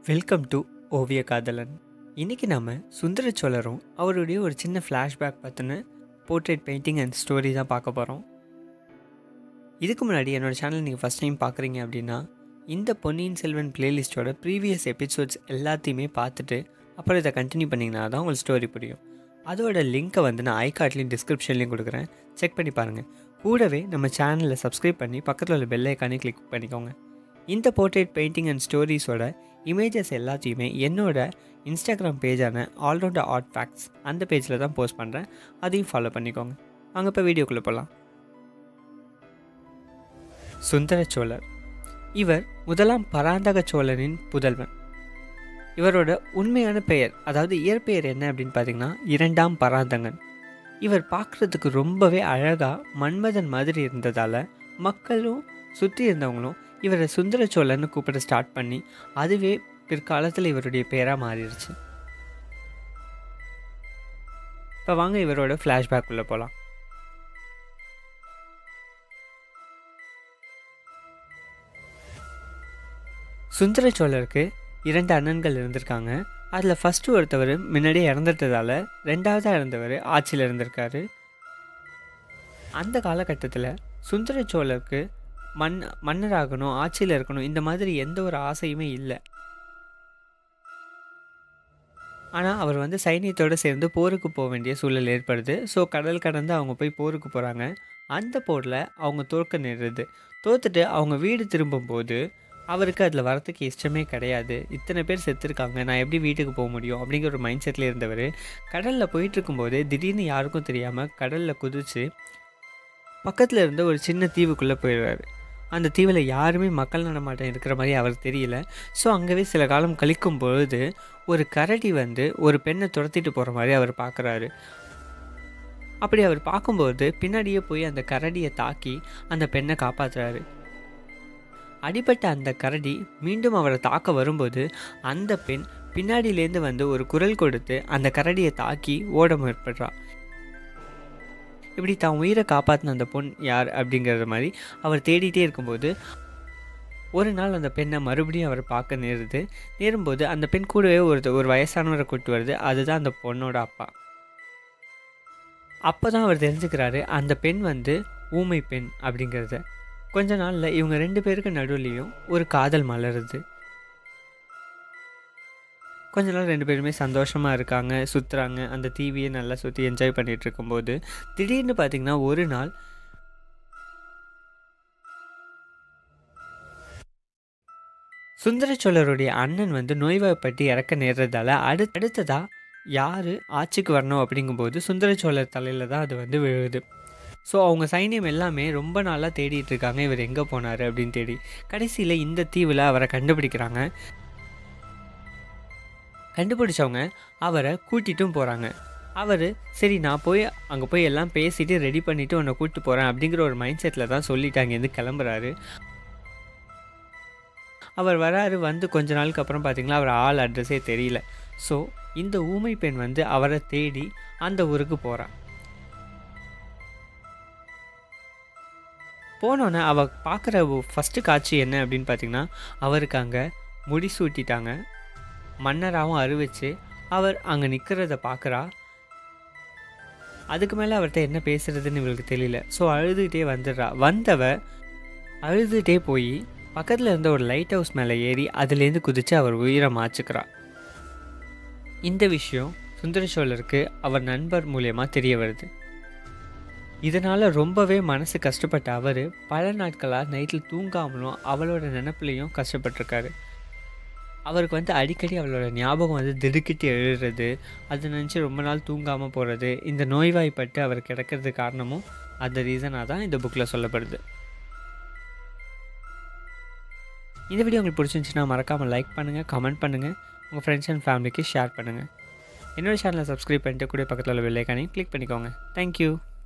welcome to ஓவிய காதலன் இன்றைக்கி நாம் சுந்தர சோழரும் அவருடைய ஒரு சின்ன ஃப்ளாஷ்பேக் பற்றின போர்ட்ரேட் பெயிண்டிங் அண்ட் ஸ்டோரி தான் பார்க்க போகிறோம் இதுக்கு முன்னாடி என்னோடய சேனல் நீங்கள் ஃபஸ்ட் டைம் பார்க்குறீங்க அப்படின்னா இந்த பொன்னியின் செல்வன் பிளேலிஸ்ட்டோட ப்ரீவியஸ் எபிசோட்ஸ் எல்லாத்தையுமே பார்த்துட்டு அப்புறம் இதை கண்டினியூ பண்ணிங்கன்னா தான் உங்களுக்கு ஸ்டோரி புரியும் அதோட லிங்க்கை வந்து நான் ஐகார்ட்லேயும் டிஸ்கிரிப்ஷன்லேயும் கொடுக்குறேன் செக் பண்ணி பாருங்கள் கூடவே நம்ம சேனலில் சப்ஸ்கிரைப் பண்ணி பக்கத்தில் உள்ள பெல் ஐக்கானே கிளிக் பண்ணிக்கோங்க இந்த போர்ட்ரேட் பெயிண்டிங் அண்ட் ஸ்டோரிஸோட இமேஜஸ் எல்லாத்தையுமே என்னோட இன்ஸ்டாகிராம் பேஜான ஆல்ரவுண்டர் ஆர்ட் ஃபேக்ட்ஸ் அந்த பேஜில் தான் போஸ்ட் பண்ணுறேன் அதையும் ஃபாலோ பண்ணிக்கோங்க வாங்க இப்போ வீடியோக்குள்ளே போகலாம் சுந்தர சோழர் இவர் முதலாம் பராந்தக சோழனின் புதல்வன் இவரோட உண்மையான பெயர் அதாவது இயற்பெயர் என்ன அப்படின்னு பார்த்தீங்கன்னா இரண்டாம் பராந்தகன் இவர் பார்க்குறதுக்கு ரொம்பவே அழகாக மன்மதன் மாதிரி இருந்ததால் மக்களும் சுற்றி இருந்தவங்களும் இவரை சுந்தர சோழன்னு கூப்பிட ஸ்டார்ட் பண்ணி அதுவே பிற்காலத்தில் இவருடைய பேராக மாறிடுச்சு இப்போ வாங்க இவரோட ஃப்ளாஷ்பேக் உள்ள போகலாம் சுந்தர சோழருக்கு இரண்டு அண்ணன்கள் இருந்திருக்காங்க அதில் ஃபஸ்ட்டு ஒருத்தவர் முன்னாடியே இறந்துட்டதால ரெண்டாவதாக இருந்தவர் ஆட்சியில் இருந்திருக்காரு அந்த காலகட்டத்தில் சுந்தர சோழருக்கு மன் மன்னராகணும் ஆட்சியில் இருக்கணும் இந்த மாதிரி எந்த ஒரு ஆசையுமே இல்லை ஆனால் அவர் வந்து சைனியத்தோடு சேர்ந்து போருக்கு போக வேண்டிய சூழல் ஏற்படுது ஸோ கடல் கடந்து அவங்க போய் போருக்கு போகிறாங்க அந்த போரில் அவங்க தோற்க நேருது தோத்துட்டு அவங்க வீடு திரும்பும்போது அவருக்கு அதில் வரத்துக்கு இஷ்டமே கிடையாது இத்தனை பேர் செத்துருக்காங்க நான் எப்படி வீட்டுக்கு போக முடியும் அப்படிங்கிற ஒரு மைண்ட் செட்டில் இருந்தவர் கடலில் போயிட்டு இருக்கும்போது திடீர்னு யாருக்கும் தெரியாமல் கடலில் குதித்து பக்கத்தில் இருந்த ஒரு சின்ன தீவுக்குள்ளே போயிடுறாரு அந்த தீவில் யாருமே மக்கள் நடமாட்டம் இருக்கிற மாதிரி அவருக்கு தெரியல ஸோ அங்கேவே சில காலம் கழிக்கும் பொழுது ஒரு கரடி வந்து ஒரு பெண்ணை துரத்திட்டு போகிற மாதிரி அவர் பார்க்குறாரு அப்படி அவர் பார்க்கும்போது பின்னாடியே போய் அந்த கரடியை தாக்கி அந்த பெண்ணை காப்பாற்றுறாரு அடிபட்ட அந்த கரடி மீண்டும் அவரை தாக்க வரும்போது அந்த பெண் பின்னாடியிலேருந்து வந்து ஒரு குரல் கொடுத்து அந்த கரடியை தாக்கி ஓட முற்படுறா இப்படி தான் உயிரை காப்பாற்றின அந்த பொண் யார் அப்படிங்கிற மாதிரி அவர் தேடிட்டே இருக்கும்போது ஒரு நாள் அந்த பெண்ணை மறுபடியும் அவர் பார்க்க நேருது நேரும்போது அந்த பெண் கூடவே ஒரு ஒரு வயசானவரை கூட்டு வருது அதுதான் அந்த பொண்ணோட அப்பா அப்போ தான் அவர் தெரிஞ்சுக்கிறாரு அந்த பெண் வந்து ஊமை பெண் அப்படிங்கிறத கொஞ்ச நாளில் இவங்க ரெண்டு பேருக்கு நடுவுலையும் ஒரு காதல் மலருது கொஞ்ச நாள் ரெண்டு பேருமே சந்தோஷமாக இருக்காங்க சுற்றுறாங்க அந்த தீவியை நல்லா சுற்றி என்ஜாய் பண்ணிகிட்டு இருக்கும்போது திடீர்னு பார்த்திங்கன்னா ஒரு நாள் சுந்தர சோழருடைய அண்ணன் வந்து நோய்வாய்ப்பட்டு இறக்க நேர்றதால அடு அடுத்ததாக யார் ஆட்சிக்கு வரணும் அப்படிங்கும்போது சுந்தர சோழர் தலையில் தான் அது வந்து விழுது ஸோ அவங்க சைன்யம் எல்லாமே ரொம்ப நாளாக தேடிட்டு இருக்காங்க இவர் எங்கே போனார் அப்படின்னு தேடி கடைசியில் இந்த தீவில் அவரை கண்டுபிடிக்கிறாங்க கண்டுபிடிச்சவங்க அவரை கூட்டிட்டும் போகிறாங்க அவர் சரி நான் போய் அங்கே போய் எல்லாம் பேசிட்டு ரெடி பண்ணிவிட்டு உன்னை கூப்பிட்டு போகிறேன் அப்படிங்கிற ஒரு மைண்ட் செட்டில் தான் சொல்லிட்டு அங்கேருந்து கிளம்புறாரு அவர் வராரு வந்து கொஞ்ச நாளுக்கு அப்புறம் பார்த்திங்களா அவர் ஆள் அட்ரஸே தெரியல ஸோ இந்த ஊமை பெண் வந்து அவரை தேடி அந்த ஊருக்கு போகிறான் போனோன்னே அவள் பார்க்குற ஃபஸ்ட்டு காட்சி என்ன அப்படின்னு பார்த்தீங்கன்னா அவருக்கு அங்கே முடி சூட்டிட்டாங்க மன்னராகவும் அறிவிச்சு அவர் அங்கே நிற்கிறத பார்க்குறா அதுக்கு மேலே அவர்கிட்ட என்ன பேசுகிறதுன்னு இவளுக்கு தெரியல ஸோ அழுதுகிட்டே வந்துடுறா வந்தவ அழுதுகிட்டே போய் பக்கத்தில் இருந்த ஒரு லைட் ஹவுஸ் மேலே ஏறி அதுலேருந்து குதித்து அவர் உயிரை மாச்சுக்கிறா இந்த விஷயம் சுந்தர சோழருக்கு அவர் நண்பர் மூலியமாக தெரிய வருது இதனால் ரொம்பவே மனசு கஷ்டப்பட்ட அவர் பல நாட்களாக நைட்டில் தூங்காமலும் அவளோட நினப்புலையும் கஷ்டப்பட்டிருக்காரு அவருக்கு வந்து அடிக்கடி அவளோட ஞாபகம் வந்து திடுக்கிட்டு எழுதுறது அதை நினச்சி ரொம்ப நாள் தூங்காமல் போகிறது இந்த நோய்வாய்ப்பட்டு அவர் கிடக்கிறது காரணமும் அந்த ரீசனாக தான் இந்த புக்கில் சொல்லப்படுது இந்த வீடியோ உங்களுக்கு பிடிச்சிருந்துச்சுன்னா மறக்காமல் லைக் பண்ணுங்கள் கமெண்ட் பண்ணுங்கள் உங்கள் ஃப்ரெண்ட்ஸ் அண்ட் ஃபேமிலிக்கு ஷேர் பண்ணுங்கள் என்னோடய சேனலை சப்ஸ்கிரைப் பண்ணிட்டு கூட பக்கத்தில் உள்ள பெல்லைக்கானையும் கிளிக் பண்ணிக்கோங்க தேங்க்யூ